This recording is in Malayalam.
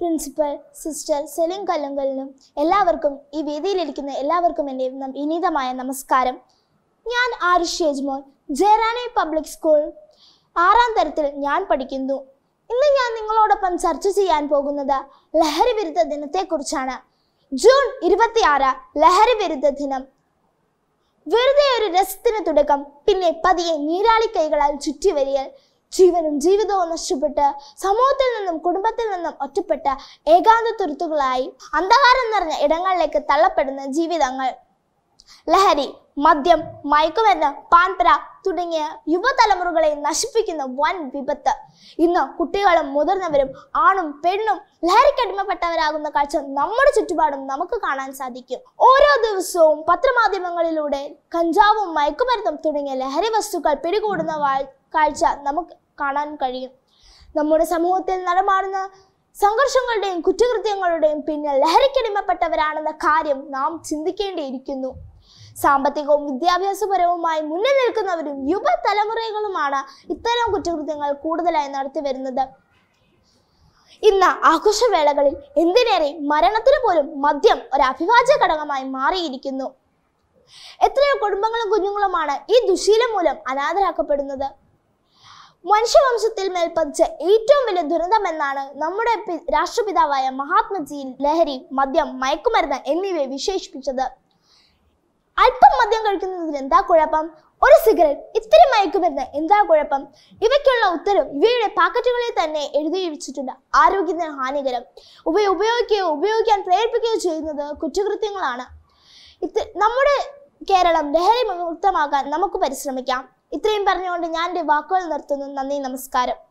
പ്രിൻസിപ്പൽ സിസ്റ്റർ സെലിം കല്ലുങ്കലിനും എല്ലാവർക്കും ഈ വേദിയിലിരിക്കുന്ന എല്ലാവർക്കും എൻ്റെ നം- വിനീതമായ നമസ്കാരം ഞാൻ ആരുഷ് യജ്മോൻ ജയറാണി പബ്ലിക് സ്കൂൾ ആറാം തരത്തിൽ ഞാൻ പഠിക്കുന്നു ഇന്ന് ഞാൻ നിങ്ങളോടൊപ്പം ചർച്ച ചെയ്യാൻ പോകുന്നത് ലഹരി വിരുദ്ധ ദിനത്തെക്കുറിച്ചാണ് ജൂൺ ഇരുപത്തിയാറ് ലഹരി വിരുദ്ധ ദിനം വെറുതെ ഒരു രസത്തിന് തുടക്കം പിന്നെ പതിയെ നീരാളി കൈകളാൽ ചുറ്റിവരിയൽ ജീവനും ജീവിതവും നഷ്ടപ്പെട്ട് സമൂഹത്തിൽ നിന്നും കുടുംബത്തിൽ നിന്നും ഒറ്റപ്പെട്ട ഏകാന്ത തുരുത്തുകളായി അന്ധകാരം നിറഞ്ഞ ഇടങ്ങളിലേക്ക് തള്ളപ്പെടുന്ന ജീവിതങ്ങൾ ലഹരി മദ്യം മയക്കുമരുന്ന് പാൻപര തുടങ്ങിയ യുവതലമുറകളെ നശിപ്പിക്കുന്ന വൻ വിപത്ത് ഇന്ന് കുട്ടികളും മുതിർന്നവരും ആണും പെണ്ണും ലഹരിക്കടിമപ്പെട്ടവരാകുന്ന കാഴ്ച നമ്മുടെ ചുറ്റുപാടും നമുക്ക് കാണാൻ സാധിക്കും ഓരോ ദിവസവും പത്രമാധ്യമങ്ങളിലൂടെ കഞ്ചാവും മയക്കുമരുന്നും തുടങ്ങിയ ലഹരി വസ്തുക്കൾ പിടികൂടുന്ന വാ- കാഴ്ച നമുക്ക് കാണാൻ കഴിയും നമ്മുടെ സമൂഹത്തിൽ നടമാടുന്ന സംഘർഷങ്ങളുടെയും കുറ്റകൃത്യങ്ങളുടെയും പിന്നിൽ ലഹരിക്കടിമപ്പെട്ടവരാണെന്ന കാര്യം നാം ചിന്തിക്കേണ്ടിയിരിക്കുന്നു സാമ്പത്തികവും വിദ്യാഭ്യാസപരവുമായി മുന്നിൽ നിൽക്കുന്നവരും യുവതലമുറകളുമാണ് ഇത്തരം കുറ്റകൃത്യങ്ങൾ കൂടുതലായി നടത്തി വരുന്നത് ഇന്ന് ആഘോഷവേളകളിൽ എന്തിനേറെ മരണത്തിന് പോലും മദ്യം ഒരു അഭിവാജ്യ ഘടകമായി മാറിയിരിക്കുന്നു എത്രയോ കുടുംബങ്ങളും കുഞ്ഞുങ്ങളുമാണ് ഈ ദുശീലം മൂലം അനാഥരാക്കപ്പെടുന്നത് മനുഷ്യവംശത്തിൽ മേൽ പതിച്ച ഏറ്റവും വലിയ ദുരന്തമെന്നാണ് നമ്മുടെ പി- രാഷ്ട്രപിതാവായ മഹാത്മജി ലഹരി മദ്യം മയക്കുമരുന്ന് എന്നിവയെ വിശേഷിപ്പിച്ചത് അല്പം മദ്യം കഴിക്കുന്നതിൽ എന്താ കുഴപ്പം ഒരു സിഗരറ്റ് ഇത്തിരി മയക്കുമരുന്ന് എന്താ കുഴപ്പം ഇവയ്ക്കുള്ള ഉത്തരം ഇവയുടെ പാക്കറ്റുകളിൽ തന്നെ എഴുതി വെച്ചിട്ടുണ്ട് ആരോഗ്യത്തിന് ഹാനികരം ഇവയെ ഉപയോഗിക്കുകയോ ഉപയോഗിക്കാൻ പ്രേരിപ്പിക്കുകയോ ചെയ്യുന്നത് കുറ്റകൃത്യങ്ങളാണ് ഇത് നമ്മുടെ കേരളം ലഹരി മുക്തമാകാൻ നമുക്ക് പരിശ്രമിക്കാം ഇത്രയും പറഞ്ഞുകൊണ്ട് ഞാൻ എൻ്റെ വാക്കുകൾ നിർത്തുന്നു നന്ദി നമസ്കാരം